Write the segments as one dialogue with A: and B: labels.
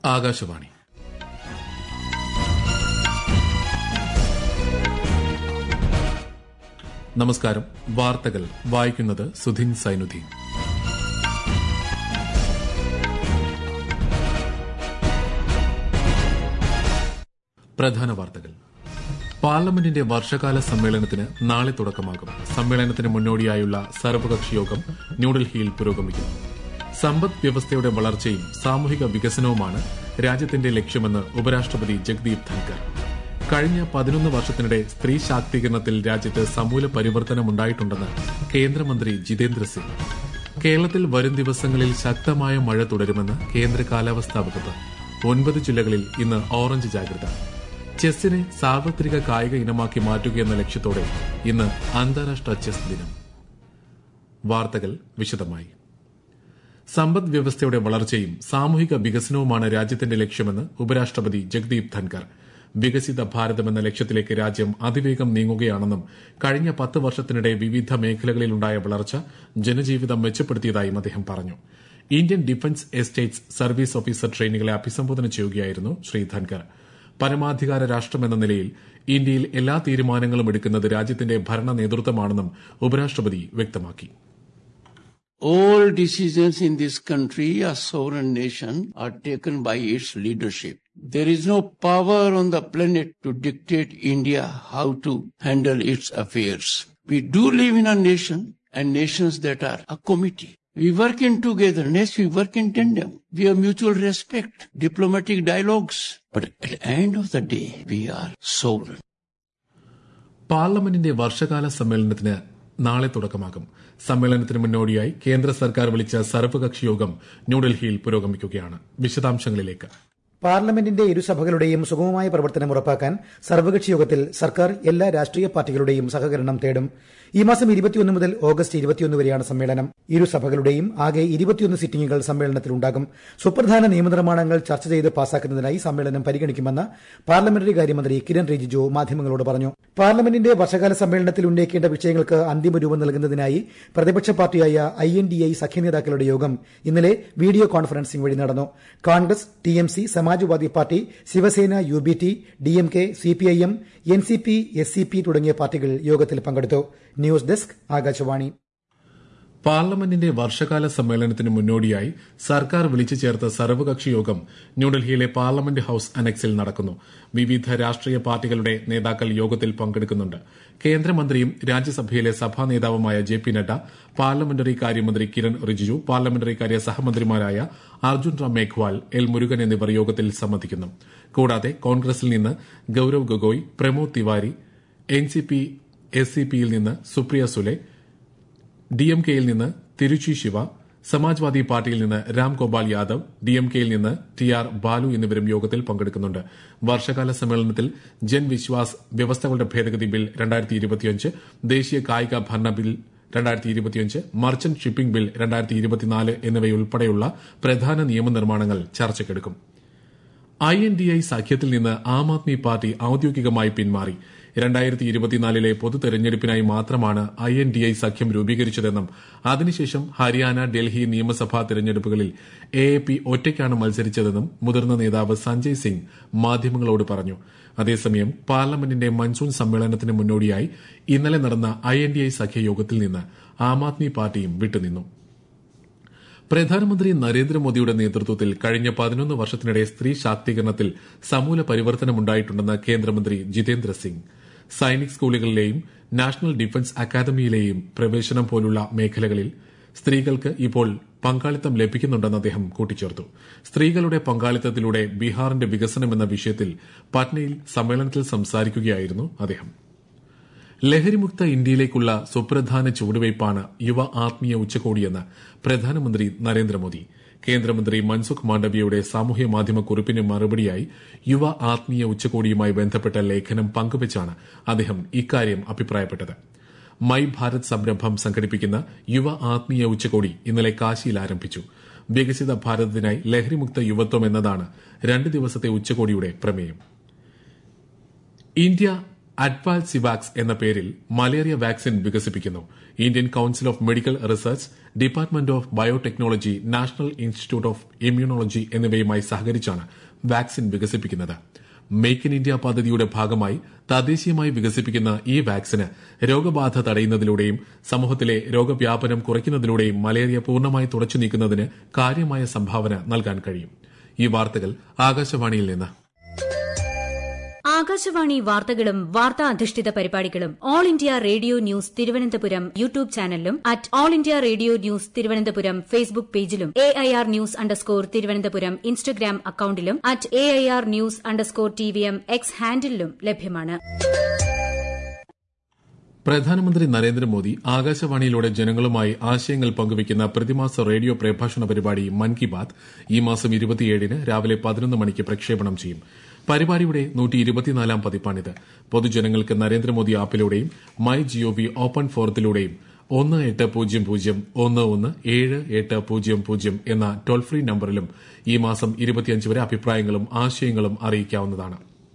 A: ആകാശവാണി നമസ്കാരം വാർത്തകൾ വായിക്കുന്നത് സുധിൻ സൈനുദ്ദീൻ പ്രധാന വാർത്തകൾ പാർലമെന്റിന്റെ വർഷകാല സമ്മേളനത്തിന് നാളെ തുടക്കമാകും സമ്മേളനത്തിന് മുന്നോടിയായുള്ള സർവകക്ഷി യോഗം ന്യൂഡൽഹിയിൽ പുരോഗമിക്കുന്നു സമ്പദ് വ്യവസ്ഥയുടെ വളർച്ചയും സാമൂഹിക വികസനവുമാണ് രാജ്യത്തിന്റെ ലക്ഷ്യമെന്ന് ഉപരാഷ്ട്രപതി ജഗ്ദീപ് ധൻകർ കഴിഞ്ഞ പതിനൊന്ന് വർഷത്തിനിടെ സ്ത്രീ ശാക്തീകരണത്തിൽ രാജ്യത്ത് സമൂല പരിവർത്തനമുണ്ടായിട്ടുണ്ടെന്ന് കേന്ദ്രമന്ത്രി ജിതേന്ദ്ര സിംഗ് കേരളത്തിൽ വരും ദിവസങ്ങളിൽ ശക്തമായ മഴ തുടരുമെന്ന് കേന്ദ്ര കാലാവസ്ഥാ വകുപ്പ് ഒൻപത് ജില്ലകളിൽ ഇന്ന് ഓറഞ്ച് ജാഗ്രത ചെസ്സിനെ സാർവത്രിക കായിക ഇനമാക്കി മാറ്റുകയെന്ന ലക്ഷ്യത്തോടെ ഇന്ന് അന്താരാഷ്ട്ര ചെസ് ദിനം വാർത്തകൾ വിശദമായി സമ്പദ് വ്യവസ്ഥയുടെ വളർച്ചയും സാമൂഹിക വികസനവുമാണ് രാജ്യത്തിന്റെ ലക്ഷ്യമെന്ന് ഉപരാഷ്ട്രപതി ജഗ്ദീപ് ധൻകർ വികസിത ഭാരതമെന്ന ലക്ഷ്യത്തിലേക്ക് രാജ്യം അതിവേഗം നീങ്ങുകയാണെന്നും കഴിഞ്ഞ പത്ത് വർഷത്തിനിടെ വിവിധ മേഖലകളിലുണ്ടായ വളർച്ച ജനജീവിതം മെച്ചപ്പെടുത്തിയതായും അദ്ദേഹം പറഞ്ഞു Indian defence estates service officer ട്രെയിനികളെ അഭിസംബോധന ചെയ്യുകയായിരുന്നു ശ്രീ ധൻകർ പരമാധികാര രാഷ്ട്രമെന്ന നിലയിൽ ഇന്ത്യയിൽ എല്ലാ തീരുമാനങ്ങളും എടുക്കുന്നത് രാജ്യത്തിന്റെ ഭരണ നേതൃത്വമാണെന്നും ഉപരാഷ്ട്രപതി വ്യക്തമാക്കി
B: All decisions in this country, a sovereign nation, are taken by its leadership. There is no power on the planet to dictate India how to handle its affairs. We do live in a nation and nations that are a committee. We work in togetherness, we work in tandem. We have mutual respect, diplomatic dialogues. But at the end of the day, we are sovereign.
A: പാർലമെന്റിന്റെ വർഷകാല സമ്മേളനത്തിന് നാളെ തുടക്കമാകും സമ്മേളനത്തിന് മുന്നോടിയായി കേന്ദ്ര സർക്കാർ വിളിച്ച സർവകക്ഷി യോഗം ന്യൂഡൽഹിയിൽ പുരോഗമിക്കുകയാണ് വിശദാംശങ്ങളിലേക്ക്
C: പാർലമെന്റിന്റെ ഇരുസഭകളുടെയും സുഗമമായ പ്രവർത്തനം ഉറപ്പാക്കാൻ സർവകക്ഷി യോഗത്തിൽ സർക്കാർ എല്ലാ രാഷ്ട്രീയ പാർട്ടികളുടെയും സഹകരണം തേടും ഈ മാസം ഇരുപത്തിയൊന്ന് മുതൽ ഓഗസ്റ്റ് ഇരുപത്തിയൊന്ന് വരെയാണ് സമ്മേളനം ഇരുസഭകളുടെയും ആകെ ഇരുപത്തിയൊന്ന് സിറ്റിംഗുകൾ സമ്മേളനത്തിലുണ്ടാകും സുപ്രധാന നിയമനിർമ്മാണങ്ങൾ ചർച്ച ചെയ്ത് പാസാക്കുന്നതിനായി സമ്മേളനം പരിഗണിക്കുമെന്ന് പാർലമെന്ററി കാര്യമന്ത്രി കിരൺ റിജിജു മാധ്യമങ്ങളോട് പറഞ്ഞു പാർലമെന്റിന്റെ വർഷകാല സമ്മേളനത്തിൽ ഉന്നയിക്കേണ്ട വിഷയങ്ങൾക്ക് അന്തിമ രൂപം നൽകുന്നതിനായി പ്രതിപക്ഷ പാർട്ടിയായ ഐ എൻ ഡി ഐ സഖ്യനേതാക്കളുടെ യോഗം ഇന്നലെ വീഡിയോ കോൺഫറൻസിംഗ് വഴി നടന്നു Congress T M C Samajwadi party Shivsena U B T D M K C P I M N C P S C P തുടങ്ങിയ പാർട്ടികൾ യോഗത്തിൽ പങ്കെടുത്തു ന്യൂസ് ഡെസ്ക് ആകാശവാണി
A: പാർലമെന്റിന്റെ വർഷകാല സമ്മേളനത്തിന് മുന്നോടിയായി സർക്കാർ വിളിച്ചു ചേർത്ത സർവകക്ഷി യോഗം ന്യൂഡൽഹിയിലെ പാർലമെന്റ് ഹൌസ് അനക്സിൽ നടക്കുന്നു വിവിധ രാഷ്ട്രീയ പാർട്ടികളുടെ നേതാക്കൾ യോഗത്തിൽ പങ്കെടുക്കുന്നുണ്ട് കേന്ദ്രമന്ത്രിയും രാജ്യസഭയിലെ സഭാ നേതാവുമായ ജെ പി നഡ്ഡ പാർലമെന്ററി കാര്യമന്ത്രി കിരൺ റിജിജു പാർലമെന്ററി കാര്യ സഹമന്ത്രിമാരായ അർജുൻ റാം മേഘ്വാൾ എൽ മുരുകൻ എന്നിവർ യോഗത്തിൽ സംബന്ധിക്കുന്നു കൂടാതെ കോൺഗ്രസിൽ നിന്ന് Gaurav Gogoi Pramod Tiwari N C P S C പിയിൽ നിന്ന് സുപ്രിയ സുലെ ഡി എം കെയിൽ നിന്ന് തിരുച്ചി ശിവ സമാജ്വാദി പാർട്ടിയിൽ നിന്ന് രാം ഗോപാൽ യാദവ് ഡി എം കെയിൽ നിന്ന് ടി ആർ ബാലു എന്നിവരും യോഗത്തിൽ പങ്കെടുക്കുന്നുണ്ട് വർഷകാല സമ്മേളനത്തിൽ ജൻ വിശ്വാസ് വ്യവസ്ഥകളുടെ ഭേദഗതി ബിൽ രണ്ടായിരത്തി ഇരുപത്തിയഞ്ച് ദേശീയ കായിക ഭരണ ബിൽ രണ്ടായിരത്തി ഇരുപത്തിയഞ്ച് മർച്ചന്റ് ഷിപ്പിംഗ് ബിൽ രണ്ടായിരത്തി ഇരുപത്തിനാല് എന്നിവയുൾപ്പെടെയുള്ള പ്രധാന നിയമനിർമ്മാണങ്ങൾ ചർച്ചയ്ക്കെടുക്കും ഐ എൻ ഡി ഐ സഖ്യത്തിൽ നിന്ന് ആം ആദ്മി പാർട്ടി ഔദ്യോഗികമായി പിന്മാറി രണ്ടായിരത്തി ഇരുപത്തിനാലിലെ പൊതു തെരഞ്ഞെടുപ്പിനായി മാത്രമാണ് ഐ എൻ ഡി ഐ സഖ്യം രൂപീകരിച്ചതെന്നും അതിനുശേഷം ഹരിയാന ഡൽഹി നിയമസഭാ തെരഞ്ഞെടുപ്പുകളിൽ എ എ പി ഒറ്റയ്ക്കാണ് മത്സരിച്ചതെന്നും മുതിർന്ന നേതാവ് സഞ്ജയ് സിംഗ് മാധ്യമങ്ങളോട് പറഞ്ഞു അതേസമയം പാർലമെന്റിന്റെ മൺസൂൺ സമ്മേളനത്തിന് മുന്നോടിയായി ഇന്നലെ നടന്ന ഐ എൻ ഡി ഐ സഖ്യയോഗത്തിൽ നിന്ന് ആം ആദ്മി പാർട്ടിയും വിട്ടുനിന്നു പ്രധാനമന്ത്രി നരേന്ദ്രമോദിയുടെ നേതൃത്വത്തിൽ കഴിഞ്ഞ പതിനൊന്ന് വർഷത്തിനിടെ സ്ത്രീ ശാക്തീകരണത്തിൽ സമൂല പരിവർത്തനമുണ്ടായിട്ടുണ്ടെന്ന് കേന്ദ്രമന്ത്രി ജിതേന്ദ്ര സിംഗ് സൈനിക് സ്കൂളുകളിലെയും നാഷണൽ ഡിഫൻസ് അക്കാദമിയിലെയും പ്രവേശനം പോലുള്ള മേഖലകളിൽ സ്ത്രീകൾക്ക് ഇപ്പോൾ പങ്കാളിത്തം ലഭിക്കുന്നുണ്ടെന്ന് അദ്ദേഹം കൂട്ടിച്ചേർത്തു സ്ത്രീകളുടെ പങ്കാളിത്തത്തിലൂടെ ബീഹാറിന്റെ വികസനമെന്ന വിഷയത്തിൽ പട്നയിൽ സമ്മേളനത്തിൽ സംസാരിക്കുകയായിരുന്നു അദ്ദേഹം ലഹരിമുക്ത ഇന്ത്യയിലേക്കുള്ള സുപ്രധാന ചുവടുവയ്പ്പാണ് യുവ ആത്മീയ ഉച്ചകോടിയെന്ന് പ്രധാനമന്ത്രി നരേന്ദ്രമോദി കേന്ദ്രമന്ത്രി മൻസുഖ് മാണ്ഡവ്യയുടെ സാമൂഹ്യ മാധ്യമ കുറിപ്പിന് മറുപടിയായി യുവ ആത്മീയ ഉച്ചകോടിയുമായി ബന്ധപ്പെട്ട ലേഖനം പങ്കുവച്ചാണ് അദ്ദേഹം ഇക്കാര്യം അഭിപ്രായപ്പെട്ടത് മൈ ഭാരത് സംരംഭം സംഘടിപ്പിക്കുന്ന യുവ ആത്മീയ ഉച്ചകോടി ഇന്നലെ കാശിയിൽ ആരംഭിച്ചു വികസിത ഭാരതത്തിനായി ലഹരിമുക്ത യുവത്വം എന്നതാണ് രണ്ട് ദിവസത്തെ ഉച്ചകോടിയുടെ പ്രമേയം ഇന്ത്യ അഡ്വാൽ സിവാക്സ് എന്ന പേരിൽ മലേറിയ വാക്സിൻ വികസിപ്പിക്കുന്നു Indian council of medical research department of biotechnology national institute of immunology എന്നിവയുമായി സഹകരിച്ചാണ് വാക്സിൻ വികസിപ്പിക്കുന്നത് മേക്ക് ഇൻ ഇന്ത്യ പദ്ധതിയുടെ ഭാഗമായി തദ്ദേശീയമായി വികസിപ്പിക്കുന്ന ഈ വാക്സിന് രോഗബാധ തടയുന്നതിലൂടെയും സമൂഹത്തിലെ രോഗവ്യാപനം കുറയ്ക്കുന്നതിലൂടെയും മലേറിയ പൂർണ്ണമായി തുടച്ചു നീക്കുന്നതിന് കാര്യമായ സംഭാവന നൽകാൻ കഴിയും ഈ വാർത്തകൾ ആകാശവാണിയിൽ നിന്ന്
D: ആകാശവാണി വാർത്തകളും വാർത്താ അധിഷ്ഠിത പരിപാടികളും All India Radio news Thiruvananthapuram YouTube ചാനലിലും at All India Radio news Thiruvananthapuram Facebook പേജിലും A I R news underscore Thiruvananthapuram Instagram അക്കൌണ്ടിലും at A I R news underscore T V M X ഹാൻഡിലും ലഭ്യമാണ്
A: പ്രധാനമന്ത്രി നരേന്ദ്രമോദി ആകാശവാണിയിലൂടെ ജനങ്ങളുമായി ആശയങ്ങൾ പങ്കുവയ്ക്കുന്ന പ്രതിമാസ റേഡിയോ പ്രഭാഷണ പരിപാടി മൻ കി ബാത് ഈ മാസം ഇരുപത്തിയേഴിന് രാവിലെ പതിനൊന്ന് മണിക്ക് പ്രക്ഷേപണം ചെയ്യും പരിപാടിയുടെ നൂറ്റി ഇരുപത്തിനാലാം പതിപ്പാണിത് പൊതുജനങ്ങൾക്ക് നരേന്ദ്രമോദി ആപ്പിലൂടെയും മൈ ജിഒവി ഓപ്പൺ ഫോറത്തിലൂടെയും ഒന്ന് എട്ട് പൂജ്യം പൂജ്യം ഒന്ന് ഒന്ന് ഏഴ് എട്ട് പൂജ്യം പൂജ്യം എന്ന ടോൾ ഫ്രീ നമ്പറിലും ഈ മാസം ഇരുപത്തിയഞ്ച് വരെ അഭിപ്രായങ്ങളും ആശയങ്ങളും അറിയിക്കാവുന്നതാണ്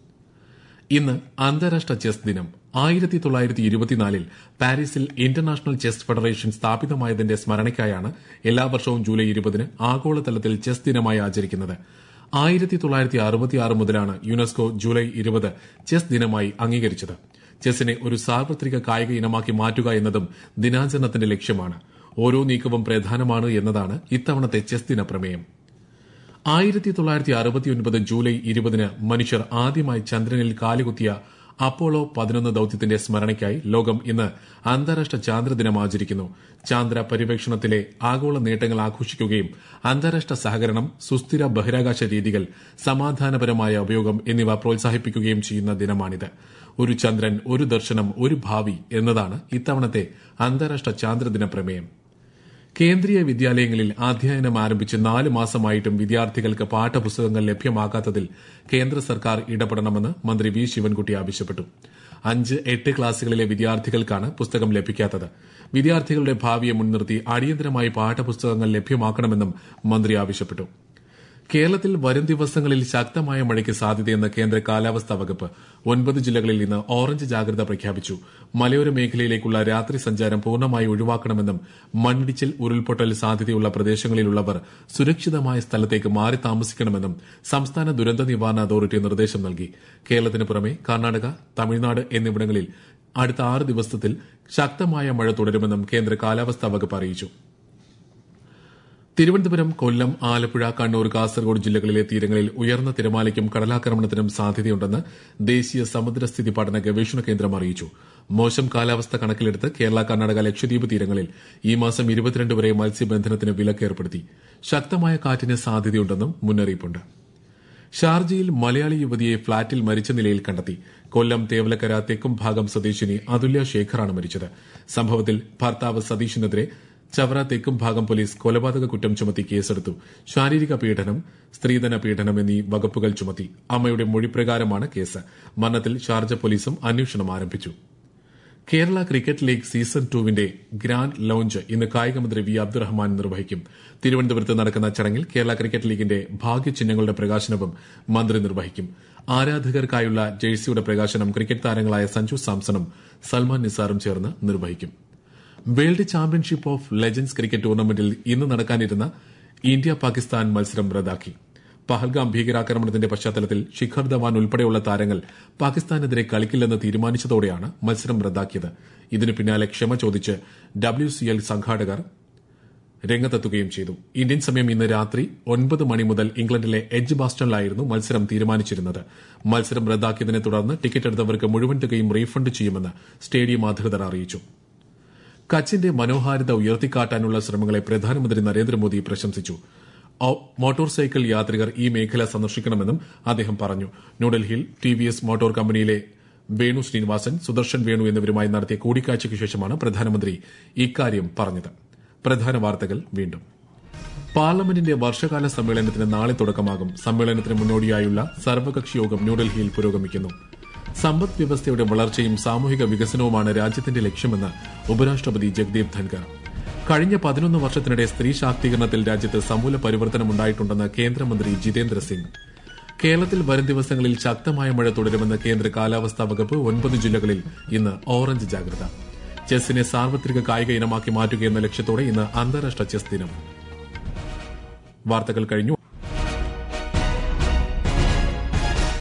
A: ഇന്ന് അന്താരാഷ്ട്ര ചെസ് ദിനം ആയിരത്തി തൊള്ളായിരത്തി ഇരുപത്തിനാലിൽ പാരീസിൽ ഇന്റർനാഷണൽ ചെസ് ഫെഡറേഷൻ സ്ഥാപിതമായതിന്റെ സ്മരണയ്ക്കായാണ് എല്ലാ വർഷവും ജൂലൈ ഇരുപതിന് ആഗോളതലത്തിൽ ചെസ് ദിനമായി ആചരിക്കുന്നത് ആയിരത്തി തൊള്ളായിരത്തി അറുപത്തിയാറ് മുതലാണ് യുനെസ്കോ ജൂലൈ ഇരുപത് ചെസ് ദിനമായി അംഗീകരിച്ചത് ചെസ്സിനെ ഒരു സാർവത്രിക കായിക ഇനമാക്കി മാറ്റുക എന്നതും ദിനാചരണത്തിന്റെ ലക്ഷ്യമാണ് ഓരോ നീക്കവും പ്രധാനമാണ് എന്നതാണ് ഇത്തവണത്തെ ചെസ് ദിന പ്രമേയം ആയിരത്തി തൊള്ളായിരത്തി അറുപത്തിയൊൻപത് ജൂലൈ ഇരുപതിന് മനുഷ്യർ ആദ്യമായി ചന്ദ്രനിൽ കാലുകുത്തിയ അപ്പോളോ പതിനൊന്ന് ദൌത്യത്തിന്റെ സ്മരണയ്ക്കായി ലോകം ഇന്ന് അന്താരാഷ്ട്ര ചാന്ദ്രദിനം ആചരിക്കുന്നു ചാന്ദ്ര പര്യവേക്ഷണത്തിലെ ആഗോള നേട്ടങ്ങൾ ആഘോഷിക്കുകയും അന്താരാഷ്ട്ര സഹകരണം സുസ്ഥിര ബഹിരാകാശ രീതികൾ സമാധാനപരമായ ഉപയോഗം എന്നിവ പ്രോത്സാഹിപ്പിക്കുകയും ചെയ്യുന്ന ദിനമാണിത് ഒരു ചന്ദ്രൻ ഒരു ദർശനം ഒരു ഭാവി എന്നതാണ് ഇത്തവണത്തെ അന്താരാഷ്ട്ര ചാന്ദ്രദിന പ്രമേയം കേന്ദ്രീയ വിദ്യാലയങ്ങളിൽ അധ്യയനം ആരംഭിച്ച് നാല് മാസമായിട്ടും വിദ്യാർത്ഥികൾക്ക് പാഠപുസ്തകങ്ങൾ ലഭ്യമാകാത്തതിൽ കേന്ദ്ര സർക്കാർ ഇടപെടണമെന്ന് മന്ത്രി വി ശിവൻകുട്ടി ആവശ്യപ്പെട്ടു അഞ്ച് എട്ട് ക്ലാസുകളിലെ വിദ്യാർത്ഥികൾക്കാണ് പുസ്തകം ലഭിക്കാത്തത് വിദ്യാർത്ഥികളുടെ ഭാവിയെ മുൻനിർത്തി അടിയന്തരമായി പാഠപുസ്തകങ്ങൾ ലഭ്യമാക്കണമെന്നും മന്ത്രി ആവശ്യപ്പെട്ടു കേരളത്തിൽ വരും ദിവസങ്ങളിൽ ശക്തമായ മഴയ്ക്ക് സാധ്യതയെന്ന് കേന്ദ്ര കാലാവസ്ഥാ വകുപ്പ് ഒൻപത് ജില്ലകളിൽ ഇന്ന് ഓറഞ്ച് ജാഗ്രത പ്രഖ്യാപിച്ചു മലയോര മേഖലയിലേക്കുള്ള രാത്രി സഞ്ചാരം പൂർണ്ണമായി ഒഴിവാക്കണമെന്നും മണ്ണിടിച്ചിൽ ഉരുൾപൊട്ടൽ സാധ്യതയുള്ള പ്രദേശങ്ങളിലുള്ളവർ സുരക്ഷിതമായ സ്ഥലത്തേക്ക് മാറി താമസിക്കണമെന്നും സംസ്ഥാന ദുരന്ത നിവാരണ അതോറിറ്റി നിർദ്ദേശം നൽകി കേരളത്തിന് പുറമെ കർണാടക തമിഴ്നാട് എന്നിവിടങ്ങളിൽ അടുത്ത ആറ് ദിവസത്തിൽ ശക്തമായ മഴ തുടരുമെന്നും കേന്ദ്ര കാലാവസ്ഥാ വകുപ്പ് അറിയിച്ചു തിരുവനന്തപുരം കൊല്ലം ആലപ്പുഴ കണ്ണൂർ കാസർഗോഡ് ജില്ലകളിലെ തീരങ്ങളിൽ ഉയർന്ന തിരമാലയ്ക്കും കടലാക്രമണത്തിനും സാധ്യതയുണ്ടെന്ന് ദേശീയ സമുദ്രസ്ഥിതി പഠന ഗവേഷണ കേന്ദ്രം അറിയിച്ചു മോശം കാലാവസ്ഥ കണക്കിലെടുത്ത് കേരള കർണാടക ലക്ഷദ്വീപ് തീരങ്ങളിൽ ഈ മാസം ഇരുപത്തിരണ്ട് വരെ മത്സ്യബന്ധനത്തിന് വിലക്ക് ഏർപ്പെടുത്തി ശക്തമായ കാറ്റിന് സാധ്യതയുണ്ടെന്നും മുന്നറിയിപ്പുണ്ട് ഷാർജയിൽ മലയാളി യുവതിയെ ഫ്ളാറ്റിൽ മരിച്ച നിലയിൽ കണ്ടെത്തി കൊല്ലം തേവലക്കര തെക്കും ഭാഗം സ്വദേശിനി അതുല്യ ശേഖറാണ് മരിച്ചത് സംഭവത്തിൽ ഭർത്താവ് സതീഷിനെതിരെ ചവറ തെക്കും ഭാഗം പോലീസ് കൊലപാതക കുറ്റം ചുമത്തി കേസെടുത്തു ശാരീരിക പീഡനം സ്ത്രീധന പീഡനം എന്നീ വകുപ്പുകൾ ചുമത്തി അമ്മയുടെ മൊഴിപ്രകാരമാണ് കേസ് മരണത്തിൽ ഷാർജ പോലീസും അന്വേഷണം ആരംഭിച്ചു കേരള ക്രിക്കറ്റ് ലീഗ് സീസൺ ടുവിന്റെ ഗ്രാൻഡ് ലോഞ്ച് ഇന്ന് കായികമന്ത്രി വി അബ്ദുറഹ്മാൻ നിർവഹിക്കും തിരുവനന്തപുരത്ത് നടക്കുന്ന ചടങ്ങിൽ കേരള ക്രിക്കറ്റ് ലീഗിന്റെ ഭാഗ്യചിഹ്നങ്ങളുടെ പ്രകാശനവും മന്ത്രി നിർവഹിക്കും ആരാധകർക്കായുള്ള ജേഴ്സിയുടെ പ്രകാശനം ക്രിക്കറ്റ് താരങ്ങളായ സഞ്ജു സാംസണും സൽമാൻ നിസാറും ചേർന്ന് നിർവഹിക്കും world championship of legends cricket ടൂർണമെന്റിൽ ഇന്ന് നടക്കാനിരുന്ന ഇന്ത്യ പാകിസ്ഥാൻ മത്സരം റദ്ദാക്കി പഹൽഗാം ഭീകരാക്രമണത്തിന്റെ പശ്ചാത്തലത്തിൽ ശിഖർ ധവാൻ ഉൾപ്പെടെയുള്ള താരങ്ങൾ പാകിസ്ഥാനെതിരെ കളിക്കില്ലെന്ന് തീരുമാനിച്ചതോടെയാണ് മത്സരം റദ്ദാക്കിയത് ഇതിനു പിന്നാലെ ക്ഷമ ചോദിച്ച് ഡബ്ല്യു സി എൽ സംഘാടകർ രംഗത്തെത്തുകയും ചെയ്തു ഇന്ത്യൻ സമയം ഇന്ന് രാത്രി ഒൻപത് മണി മുതൽ ഇംഗ്ലണ്ടിലെ എഡ്ജ് ബാസ്റ്റണിലായിരുന്നു മത്സരം തീരുമാനിച്ചിരുന്നത് മത്സരം റദ്ദാക്കിയതിനെ തുടർന്ന് ടിക്കറ്റ് എടുത്തവർക്ക് മുഴുവൻ തുകയും റീഫണ്ട് ചെയ്യുമെന്ന് സ്റ്റേഡിയം അധികൃതർ അറിയിച്ചു കച്ചിന്റെ മനോഹാരിത ഉയർത്തിക്കാട്ടാനുള്ള ശ്രമങ്ങളെ പ്രധാനമന്ത്രി നരേന്ദ്രമോദി പ്രശംസിച്ചു മോട്ടോർ സൈക്കിൾ യാത്രികർ ഈ മേഖല സന്ദർശിക്കണമെന്നും അദ്ദേഹം പറഞ്ഞു ന്യൂഡൽഹിയിൽ ടി വി എസ് മോട്ടോർ കമ്പനിയിലെ വേണു ശ്രീനിവാസൻ സുദർശൻ വേണു എന്നിവരുമായി നടത്തിയ കൂടിക്കാഴ്ചയ്ക്ക് ശേഷമാണ് പ്രധാനമന്ത്രി ഇക്കാര്യം പറഞ്ഞത് പ്രധാന വാർത്തകൾ വീണ്ടും പാർലമെന്റിന്റെ വർഷകാല സമ്മേളനത്തിന് നാളെ തുടക്കമാകും സമ്മേളനത്തിന് മുന്നോടിയായുള്ള സർവകക്ഷി യോഗം ന്യൂഡൽഹിയിൽ പുരോഗമിക്കുന്നു സമ്പദ് വ്യവസ്ഥയുടെ വളർച്ചയും സാമൂഹിക വികസനവുമാണ് രാജ്യത്തിന്റെ ലക്ഷ്യമെന്ന് ഉപരാഷ്ട്രപതി ജഗ്ദീപ് ധൻകർ കഴിഞ്ഞ പതിനൊന്ന് വർഷത്തിനിടെ സ്ത്രീ ശാക്തീകരണത്തിൽ രാജ്യത്ത് സമൂല പരിവർത്തനമുണ്ടായിട്ടുണ്ടെന്ന് കേന്ദ്രമന്ത്രി ജിതേന്ദ്ര സിംഗ് കേരളത്തിൽ വരും ദിവസങ്ങളിൽ ശക്തമായ മഴ തുടരുമെന്ന് കേന്ദ്ര കാലാവസ്ഥാ വകുപ്പ് ഒൻപത് ജില്ലകളിൽ ഇന്ന് ഓറഞ്ച് ജാഗ്രത ചെസ്സിനെ സാർവത്രിക കായിക ഇനമാക്കി മാറ്റുകയെന്ന ലക്ഷ്യത്തോടെ ഇന്ന് അന്താരാഷ്ട്ര ചെസ് ദിനം വാർത്തകൾ കഴിഞ്ഞു